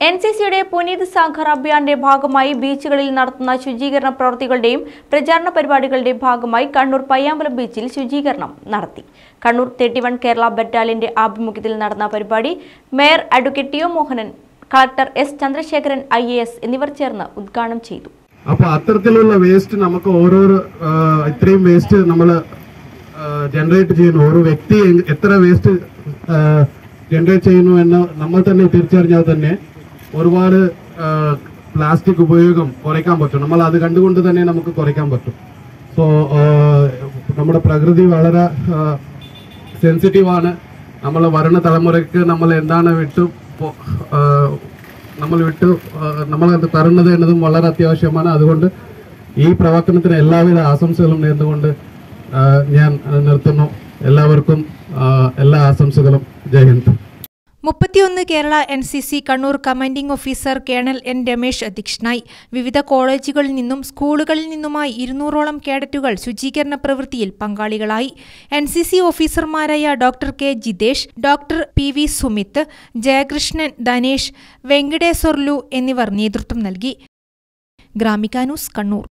N C സിയുടെ പുനീത് സാഗർ അഭിയാന്റെ ഭാഗമായി ബീച്ചുകളിൽ നടത്തുന്ന ശുചീകരണ പ്രവൃത്തികളുടെയും പ്രചാരണ പരിപാടികളുടെയും ഭാഗമായി കണ്ണൂർ പയ്യാമ്പലം ബീച്ചിൽ ശുചീകരണം നടത്തി കണ്ണൂർ തേർട്ടി വൺ കേരള ബറ്റാലിയന്റെ ആഭിമുഖ്യത്തിൽ നടന്ന പരിപാടി mayor advocate T O Mohanan collector S Chandrasekharan I A S എന്നിവർ ചേർന്ന് ഉദ്ഘാടനം ചെയ്തു അപ്പൊ അത്തരത്തിലുള്ള വേസ്റ്റ് നമുക്ക് ഓരോരോ ആ, ഇത്രയും വേസ്റ്റ് നമ്മൾ ജനറേറ്റ് ചെയ്യുന്നു ഓരോ വ്യക്തി എ- എത്ര വേസ്റ്റ് ജനറേറ്റ് ചെയ്യുന്നു എന്ന് നമ്മൾ തന്നെ തിരിച്ചറിഞ്ഞാൽ തന്നെ ഒരുപാട് പ്ലാസ്റ്റിക് ഉപയോഗം കുറയ്ക്കാൻ പറ്റും നമ്മൾ അത് കണ്ടുകൊണ്ട് തന്നെ നമുക്ക് കുറയ്ക്കാൻ പറ്റും സോ നമ്മുടെ പ്രകൃതി വളരെ സെൻസിറ്റീവ് ആണ് നമ്മൾ വരുന്ന തലമുറയ്ക്ക് നമ്മൾ എന്താണ് വിട്ടു പോ- ആ, നമ്മൾ വിട്ടു ആ, നമ്മൾ അത് തരുന്നത് എന്നതും വളരെ അത്യാവശ്യമാണ് അതുകൊണ്ട് ഈ പ്രവർത്തനത്തിന് എല്ലാവിധ ആശംസകളും നേർന്നുകൊണ്ട് ആ, ഞാൻ നിർത്തുന്നു എല്ലാവർക്കും ആ, എല്ലാ ആശംസകളും ജയ് ഹിന്ദ് മുപ്പത്തിയൊന്ന് Kerala N C C Kannur commanding officer colonel N Ramesh അധ്യക്ഷനായി വിവിധ കോളേജുകളിൽ നിന്നും സ്കൂളുകളിൽ നിന്നുമായി ഇരുന്നൂറോളം കേഡറ്റുകൾ ശുചീകരണ പ്രവൃത്തിയിൽ പങ്കാളികളായി എൻ സി സി ഓഫീസർമാരായ doctor K Jithesh doctor P V Sumith Jayakrishnan Dhanesh Venkateswarlu എന്നിവർ നേതൃത്വം നൽകി ഗ്രാമിക ന്യൂസ് കണ്ണൂർ